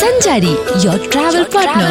സഞ്ചാരി your travel partner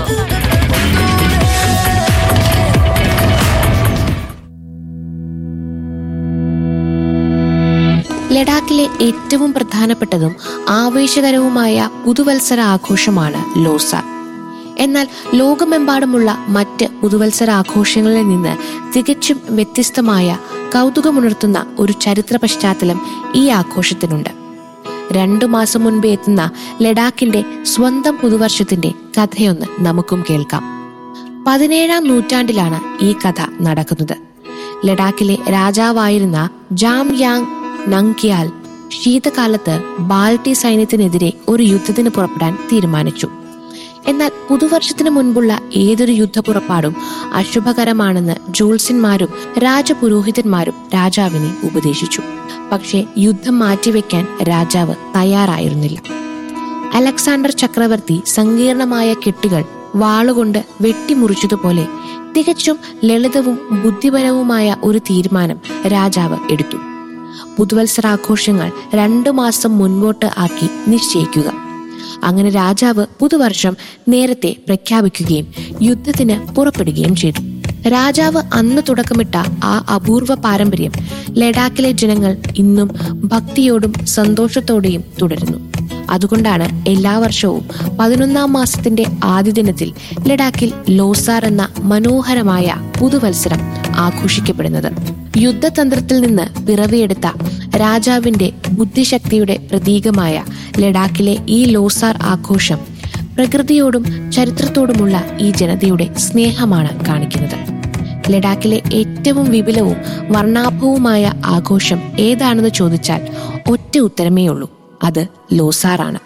ലഡാക്കിലെ ഏറ്റവും പ്രധാനപ്പെട്ടതും ആവേശകരവുമായ പുതുവത്സര ആഘോഷമാണ് ലോസാർ എന്നാൽ ലോകമെമ്പാടുമുള്ള മറ്റ് പുതുവത്സര ആഘോഷങ്ങളിൽ നിന്ന് തികച്ചും വ്യത്യസ്തമായ കൗതുകമുണർത്തുന്ന ഒരു ചരിത്ര പശ്ചാത്തലം ഈ ആഘോഷത്തിനുണ്ട് രണ്ടു മാസം മുൻപേ എത്തുന്ന ലഡാക്കിന്റെ സ്വന്തം പുതുവർഷത്തിന്റെ കഥയൊന്ന് നമുക്കും കേൾക്കാം പതിനേഴാം നൂറ്റാണ്ടിലാണ് ഈ കഥ നടക്കുന്നത് ലഡാക്കിലെ രാജാവായിരുന്ന ജാം യാങ് നങ്ക്യാൽ ശീതകാലത്ത് ബാൾട്ടി സൈന്യത്തിനെതിരെ ഒരു യുദ്ധത്തിന് പുറപ്പെടാൻ തീരുമാനിച്ചു എന്നാൽ പുതുവർഷത്തിന് മുൻപുള്ള ഏതൊരു യുദ്ധപ്പുറപ്പാടും അശുഭകരമാണെന്ന് ജോത്സ്യന്മാരും രാജപുരോഹിതന്മാരും രാജാവിനെ ഉപദേശിച്ചു പക്ഷേ യുദ്ധം മാറ്റിവെക്കാൻ രാജാവ് തയ്യാറായിരുന്നില്ല അലക്സാണ്ടർ ചക്രവർത്തി സങ്കീർണമായ കെട്ടുകൾ വാളുകൊണ്ട് വെട്ടിമുറിച്ചതുപോലെ തികച്ചും ലളിതവും ബുദ്ധിപരവുമായ ഒരു തീരുമാനം രാജാവ് എടുത്തു പുതുവത്സരാഘോഷങ്ങൾ രണ്ടു മാസം മുൻപോട്ട് ആക്കി നിശ്ചയിക്കുക അങ്ങനെ രാജാവ് പുതുവർഷം നേരത്തെ പ്രഖ്യാപിക്കുകയും യുദ്ധത്തിന് പുറപ്പെടുകയും ചെയ്തു രാജാവ് അന്ന് തുടക്കമിട്ട ആ അപൂർവ പാരമ്പര്യം ലഡാക്കിലെ ജനങ്ങൾ ഇന്നും ഭക്തിയോടും സന്തോഷത്തോടെയും തുടരുന്നു അതുകൊണ്ടാണ് എല്ലാ വർഷവും പതിനൊന്നാം മാസത്തിന്റെ ആദ്യ ദിനത്തിൽ ലഡാക്കിൽ ലോസാർ എന്ന മനോഹരമായ പുതുവത്സരം ആഘോഷിക്കപ്പെടുന്നത് യുദ്ധതന്ത്രത്തിൽ നിന്ന് പിറവിയെടുത്ത രാജാവിന്റെ ബുദ്ധിശക്തിയുടെ പ്രതീകമായ ലഡാക്കിലെ ഈ ലോസാർ ആഘോഷം പ്രകൃതിയോടും ചരിത്രത്തോടുമുള്ള ഈ ജനതയുടെ സ്നേഹമാണ് കാണിക്കുന്നത് ലഡാക്കിലെ ഏറ്റവും വിപുലവും വർണ്ണാഭവുമായ ആഘോഷം ഏതാണെന്ന് ചോദിച്ചാൽ ഒറ്റ ഉത്തരമേ ഉള്ളൂ അത് ലോസാറാണ്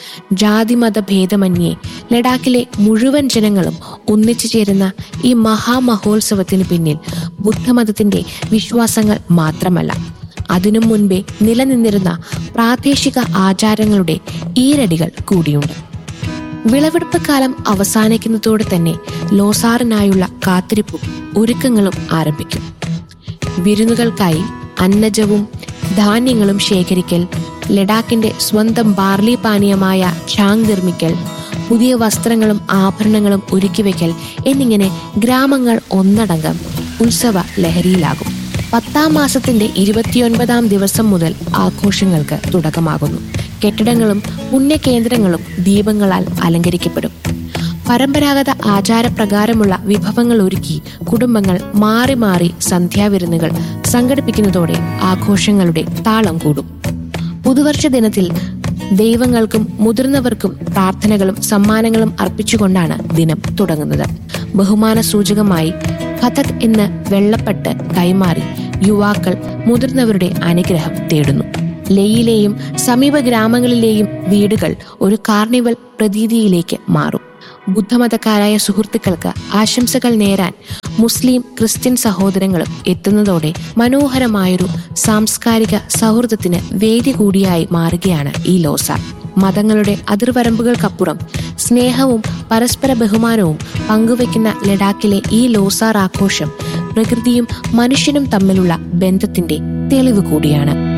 ജാതിമത ഭേദമന്യേ ലഡാക്കിലെ മുഴുവൻ ജനങ്ങളും ഒന്നിച്ചു ചേരുന്ന ഈ മഹാമഹോത്സവത്തിന് പിന്നിൽ ബുദ്ധമതത്തിന്റെ വിശ്വാസങ്ങൾ മാത്രമല്ല അതിനു മുൻപേ നിലനിന്നിരുന്ന പ്രാദേശിക ആചാരങ്ങളുടെ ഈരടികൾ കൂടിയുണ്ട് വിളവെടുപ്പ് കാലം അവസാനിക്കുന്നതോടെ തന്നെ ലോസാറിനായുള്ള കാത്തിരിപ്പും ഒരുക്കങ്ങളും ആരംഭിക്കും വിരുന്നുകൾക്കായി അന്നജവും ധാന്യങ്ങളും ശേഖരിക്കൽ ലഡാക്കിന്റെ സ്വന്തം ബാർലി പാനീയമായ ചാങ് നിർമ്മിക്കൽ പുതിയ വസ്ത്രങ്ങളും ആഭരണങ്ങളും ഒരുക്കിവെക്കൽ എന്നിങ്ങനെ ഗ്രാമങ്ങൾ ഒന്നടങ്കം ഉത്സവ ലഹരിയിലാകും പത്താം മാസത്തിന്റെ ഇരുപത്തിയൊൻപതാം ദിവസം മുതൽ ആഘോഷങ്ങൾക്ക് തുടക്കമാകുന്നു കെട്ടിടങ്ങളും പുണ്യകേന്ദ്രങ്ങളും ദീപങ്ങളാൽ അലങ്കരിക്കപ്പെടും പരമ്പരാഗത ആചാരപ്രകാരമുള്ള വിഭവങ്ങൾ ഒരുക്കി കുടുംബങ്ങൾ മാറി മാറി സന്ധ്യാവിരുന്നുകൾ സംഘടിപ്പിക്കുന്നതോടെ ആഘോഷങ്ങളുടെ താളം കൂടും പുതുവർഷ ദിനത്തിൽ ദൈവങ്ങൾക്കും മുതിർന്നവർക്കും പ്രാർത്ഥനകളും സമ്മാനങ്ങളും അർപ്പിച്ചുകൊണ്ടാണ് ദിനം തുടങ്ങുന്നത് ബഹുമാന സൂചകമായി കഥക് എന്ന് വെള്ളപ്പെട്ട് കൈമാറി യുവാക്കൾ മുതിർന്നവരുടെ അനുഗ്രഹം തേടുന്നു ലേയിലെയും സമീപ ഗ്രാമങ്ങളിലെയും വീടുകൾ ഒരു കാർണിവൽ പ്രതീതിയിലേക്ക് മാറും ബുദ്ധമതക്കാരായ സുഹൃത്തുക്കൾക്ക് ആശംസകൾ നേരാൻ മുസ്ലിം ക്രിസ്ത്യൻ സഹോദരങ്ങളും എത്തുന്നതോടെ മനോഹരമായൊരു സാംസ്കാരിക സൗഹൃദത്തിന് വേദി കൂടിയായി മാറുകയാണ് ഈ ലോസ മതങ്ങളുടെ അതിർവരമ്പുകൾക്കപ്പുറം സ്നേഹവും പരസ്പര ബഹുമാനവും പങ്കുവെക്കുന്ന ലഡാക്കിലെ ഈ ലോസാർ ആഘോഷം പ്രകൃതിയും മനുഷ്യനും തമ്മിലുള്ള ബന്ധത്തിന്റെ തെളിവ് കൂടിയാണ്